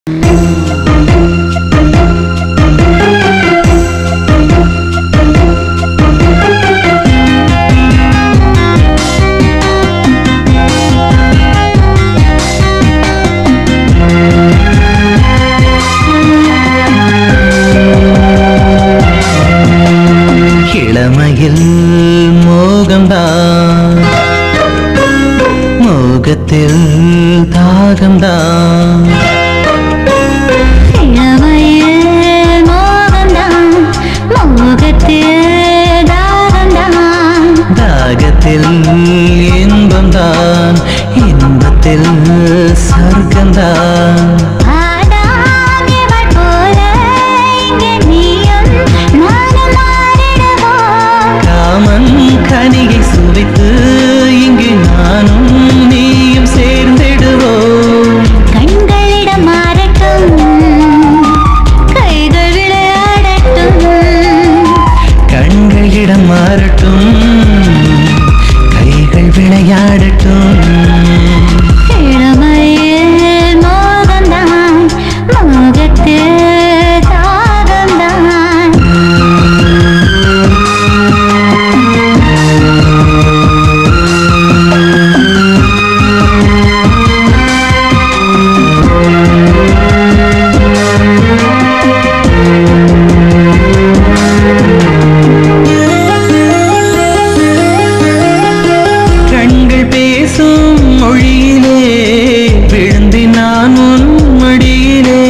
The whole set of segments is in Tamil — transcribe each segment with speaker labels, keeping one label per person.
Speaker 1: இளமையில் மோகம்தான் மோகத்தில் தாகம்தான்
Speaker 2: இளமையில் மோகம்தான், மோகத்தில் தாகம்தான்.
Speaker 1: தாகத்தில் இன்பம்தான் இன்பத்தில் சொர்க்கம்தான்
Speaker 2: ஆதாம் இவள் போல இங்கே நீயும் நானும் மாறிடுவோம்.
Speaker 1: காமன் கனியை சுவைத்து இங்கு நானும் நீயும் சேர்ந்திடுவோம்
Speaker 2: கண்களிடம் மாறட்டும் கைகள் விளையாடட்டும்
Speaker 1: கண்களிடம் மாறட்டும் கைகள் விளையாடட்டும்
Speaker 2: இளமையில் மோகம்தான் மோகத்தில் தாகம்தான்
Speaker 1: கண்கள் பேசும் மொழியிலே விழுந்து நான் உன் மடியிலே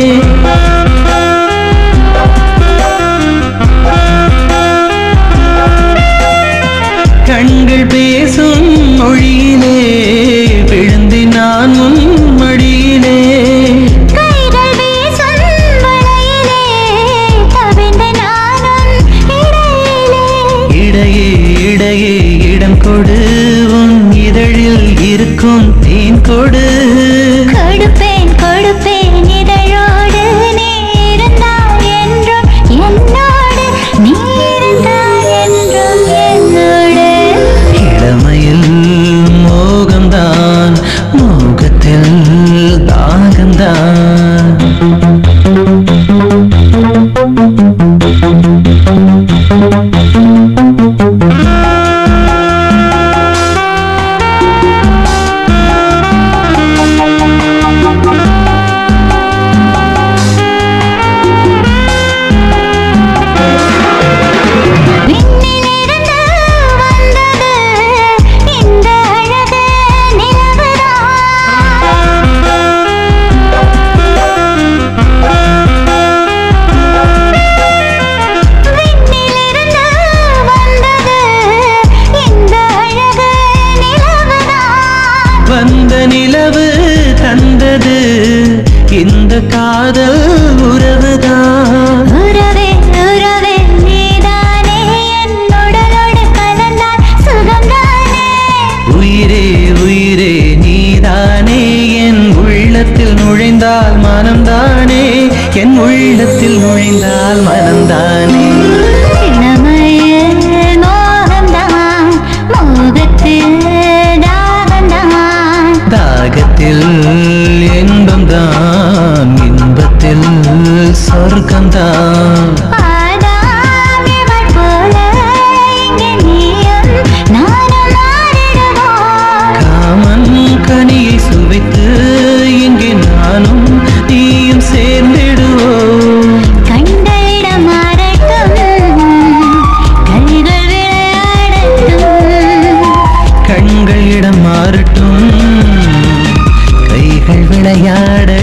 Speaker 1: கண்கள் பேசும் மொழியிலே விழுந்து நான் உன் மடியிலே
Speaker 2: கைகள் வீசும் வளையிலே தவிழ்ந்த நானும் இடையிலே
Speaker 1: இடையே இடையே இடம் கொடு உன் இதழில் இருக்கும் தேன் கொடு
Speaker 2: கொடுப்பேன் கொடுப்பேன் இதழோடு நீ இருந்தால் என்றும் என்னோடு நீ இருந்தால் என்றும் என்னோடு
Speaker 1: இளமையில் மோகம்தான் மோகத்தில் தாகம்தான்
Speaker 2: விண்ணிலிருந்து வந்தது இந்த அழகு நிலவுதான் விண்ணிலிருந்து வந்தது இந்த அழகு நிலவுதான்
Speaker 1: வந்த நிலவு தந்தது இந்த காதல் உறவுதான்
Speaker 2: உறவே உறவே நீதானே என் உடலோடு கலந்தால் சுகம்தானே
Speaker 1: உயிரே உயிரே நீதானே என் உள்ளத்தில் நுழைந்தால் மனம்தானே என் உள்ளத்தில் நுழைந்தால் மனம்தானே
Speaker 2: இளமையில் மோகம்தான் மோகத்தில் தாகம்தான்
Speaker 1: தாகத்தில் இன்பம்தான் இன்பத்தில் சொர்க்கம்தான்
Speaker 2: ஆதாம் இவள் போல இங்கே நீயும் நானும் மாறிடுவோம்
Speaker 1: காமன் கனியை சுவைத்து இங்கே நானும் நீயும் சேர்ந்திடுவோம்
Speaker 2: கண்களிடம் மாறட்டும் கைகள் விளையாடட்டும்
Speaker 1: கண்களிடம் மாறட்டும் கைகள் விளையாட